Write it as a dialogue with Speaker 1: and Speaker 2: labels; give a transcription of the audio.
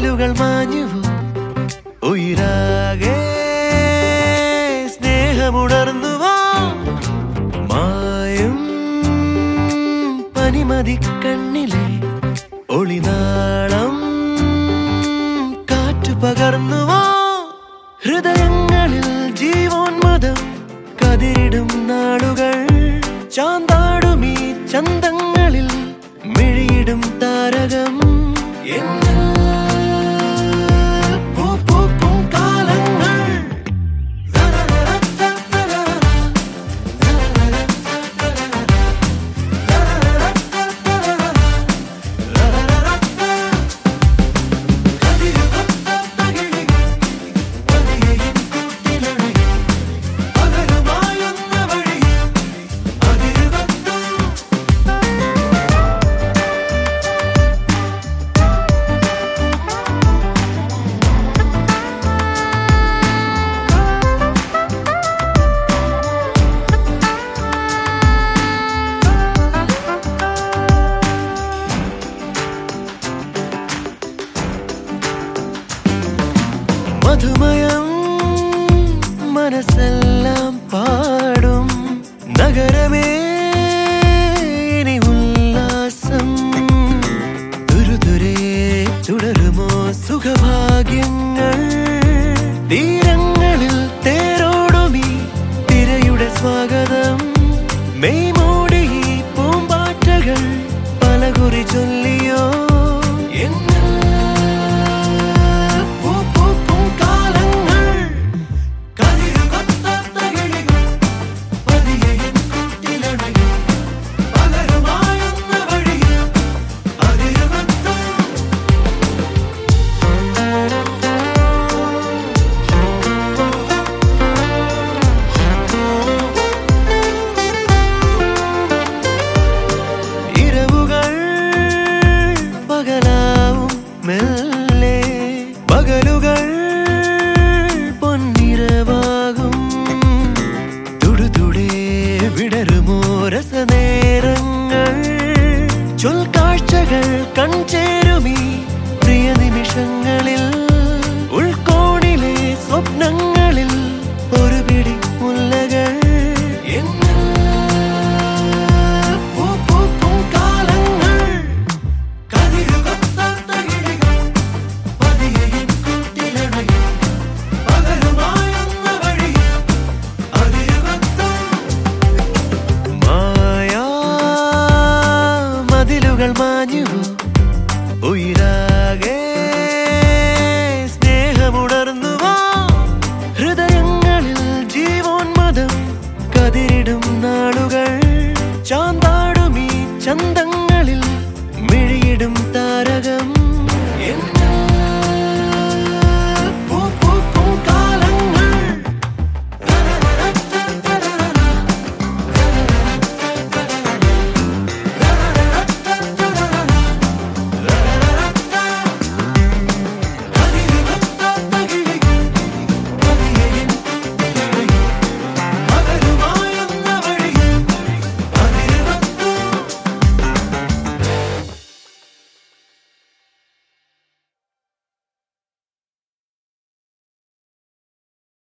Speaker 1: വാതിലുകൾ മാഞ്ഞുവോ ഉയരാകെ സ്നേഹമുണർന്നുവോ മായും പനിമതി കണ്ണിലെ ഒളിനാളം കാറ്റു പകർന്നുവോ ഹൃദയങ്ങളിൽ ജീവോന്മതം കതിരിടും നാളുകൾ ചാന്താടുമീ ചന്തങ്ങളിൽ മിഴിയിടും താരകം എന്നിൽ പൂ പൂക്കും കാലങ്ങൾ മധുമയം മനസ്സെല്ലാം പാടും നഗരമേ ഇനി ഉല്ലാസം തുരുതുരേ തുടരുമോ സുഖഭാഗ്യങ്ങൾ തീരങ്ങളിൽ തേരോടുമീ തിരയുടെ സ്വാഗതം മെയ് മൂടി ഈ പൂമ്പാറ്റകൾ പലകുറി ചൊല്ലിയോ എന്നിൽ പൂ പൂക്കും കാലങ്ങൾ കതിരുകൊത്താത്ത കിളികൾ പതിയെ എൻ കൂട്ടിലണയും പകരുമായുന്ന വഴിയിൽ അതിരുകൊത്തും ഇരവുകൾ പകലാവും മെല്ലെ പകലുകൾ പൊന്നിരവാകും തുടുതുടേ വിടരുമോ രസനേരങ്ങൾ ചൊൽക്കാഴ്ചകൾ കൺചേരുമീ പ്രിയ നിമിഷങ്ങൾ